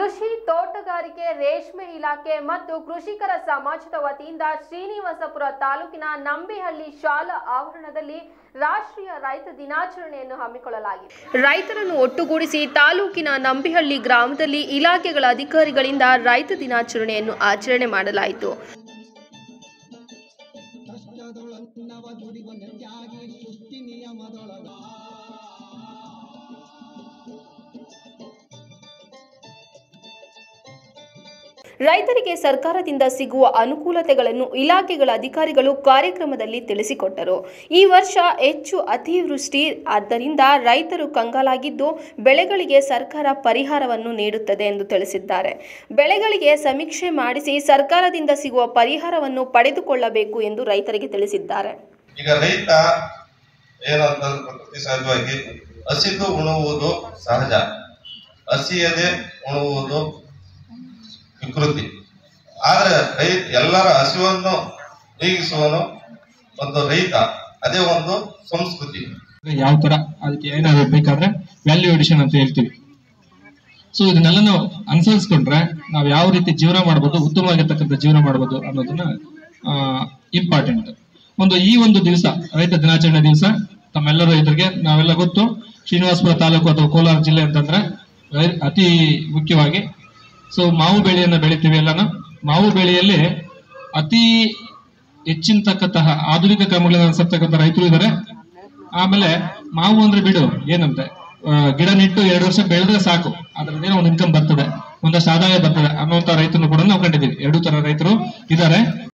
ಕೃಷಿ ತೋಟಗಾರಿಕೆ ರೇಷ್ಮೆ ಇಲಾಖೆ ಮತ್ತು ಕೃಷಿಕರ ಸಮಾಜದ ವತಿಯಿಂದ ಶ್ರೀನಿವಾಸಪುರ ತಾಲೂಕಿನ ನಂಬಿಹಳ್ಳಿ ಶಾಲಾ ಆವರಣದಲ್ಲಿ ರಾಷ್ಟ್ರೀಯ ರೈತ ದಿನಾಚರಣೆಯನ್ನು ಹಮ್ಮಿಕೊಳ್ಳಲಾಗಿದೆ ರೈತರನ್ನು ಒಟ್ಟುಗೂಡಿಸಿ ತಾಲೂಕಿನ ನಂಬಿಹಳ್ಳಿ ಗ್ರಾಮದಲ್ಲಿ ಇಲಾಖೆಗಳ ಅಧಿಕಾರಿಗಳಿಂದ ರೈತ ದಿನಾಚರಣೆಯನ್ನು ಆಚರಣೆ ಮಾಡಲಾಯಿತು ಕಷ್ಟದೊಳನ್ನವ ದುಡಿವ ನೆಟ್ಟಾಗಿ ಸೃಷ್ಟಿ ನಿಯಮದೊಳಗ ರೈತರಿಗೆ ಸರ್ಕಾರದಿಂದ ಸಿಗುವ ಅನುಕೂಲತೆಗಳನ್ನು ಇಲಾಖೆಗಳ ಅಧಿಕಾರಿಗಳು ಕಾರ್ಯಕ್ರಮದಲ್ಲಿ ತಿಳಿಸಿಕೊಟ್ಟರು ಈ ವರ್ಷ ಹೆಚ್ಚು ಅತಿವೃಷ್ಟಿ ಆದ್ದರಿಂದ ರೈತರು ಕಂಗಾಲಾಗಿದ್ದು ಬೆಳೆಗಳಿಗೆ ಸರ್ಕಾರ ಪರಿಹಾರವನ್ನು ನೀಡುತ್ತದೆ ಎಂದು ತಿಳಿಸಿದ್ದಾರೆ ಬೆಳೆಗಳಿಗೆ ಸಮೀಕ್ಷೆ ಮಾಡಿಸಿ ಸರ್ಕಾರದಿಂದ ಸಿಗುವ ಪರಿಹಾರವನ್ನು ಪಡೆದುಕೊಳ್ಳಬೇಕು ಎಂದು ರೈತರಿಗೆ ತಿಳಿಸಿದ್ದಾರೆ ಈಗ ರೈತ ಏನಂತಂದ್ರೆ ಪ್ರಕೃತಿ ಸಹಜವಾಗಿ ಹಸಿದು ಉಣುವುದು ಸಹಜ ಹಸಿಯದೆ ಉಣುವುದು ವಿಕೃತಿ ಆದ್ರೆ ರೈತ ಎಲ್ಲರ ಹಸಿವನ್ನು ನೀಗಿಸುವನು ಒಂದು ರೈತ ಅದೇ ಒಂದು ಸಂಸ್ಕೃತಿ ಯಾವ ತರ ಅದಕ್ಕೆ ಏನಾದ್ರು ಬೇಕಾದ್ರೆ ವ್ಯಾಲ್ಯೂ ಎಡಿಷನ್ ಅಂತ ಹೇಳ್ತೀವಿ ಸೊ ಇದನ್ನೆಲ್ಲ ನಾವು ಅನುಸರಿಸ್ಕೊಂಡ್ರೆ ನಾವು ಯಾವ ರೀತಿ ಜೀವನ ಮಾಡ್ಬೋದು ಉತ್ತಮವಾಗಿರ್ತಕ್ಕಂಥ ಜೀವನ ಮಾಡ್ಬೋದು ಅನ್ನೋದನ್ನ ಇಂಪಾರ್ಟೆಂಟ್ ಒಂದು ಈ ಒಂದು ದಿವಸ ರೈತ ದಿನಾಚರಣೆ ದಿವಸ ತಮ್ಮೆಲ್ಲರ ರೈತರಿಗೆ ನಾವೆಲ್ಲ ಗೊತ್ತು ಶ್ರೀನಿವಾಸಪುರ ತಾಲೂಕು ಅಥವಾ ಕೋಲಾರ ಜಿಲ್ಲೆ ಅಂತಂದ್ರೆ ರೈ- ಅತಿ ಮುಖ್ಯವಾಗಿ ಸೊ ಮಾವು ಬೆಳೆಯನ್ನ ಬೆಳಿತೀವಿ ಎಲ್ಲಾನು ಮಾವು ಬೆಳೆಯಲ್ಲಿ ಅತಿ ಹೆಚ್ಚಿನತಕ್ಕಂತಹ ಆಧುನಿಕ ಕ್ರಮಗಳನ್ನು ಅನುಸರ್ತಕ್ಕಂಥ ರೈತರು ಇದ್ದಾರೆ ಆಮೇಲೆ ಮಾವು ಅಂದ್ರೆ ಬಿಡು ಏನಂತೆ ಆ, ಗಿಡ ನೆಟ್ಟು ಎರಡು ವರ್ಷ ಬೆಳೆದ್ರೆ ಸಾಕು ಅದ್ರದ್ದೇನೋ ಒಂದು ಇನ್ಕಮ್ ಬರ್ತದೆ ಒಂದಷ್ಟು ಆದಾಯ ಬರ್ತದೆ ಅನ್ನುವಂತ ರೈತರನ್ನು ಕೂಡ ನಾವು ಕಂಡಿದ್ದೀವಿ ಎರಡು ತರ ರೈತರು ಇದ್ದಾರೆ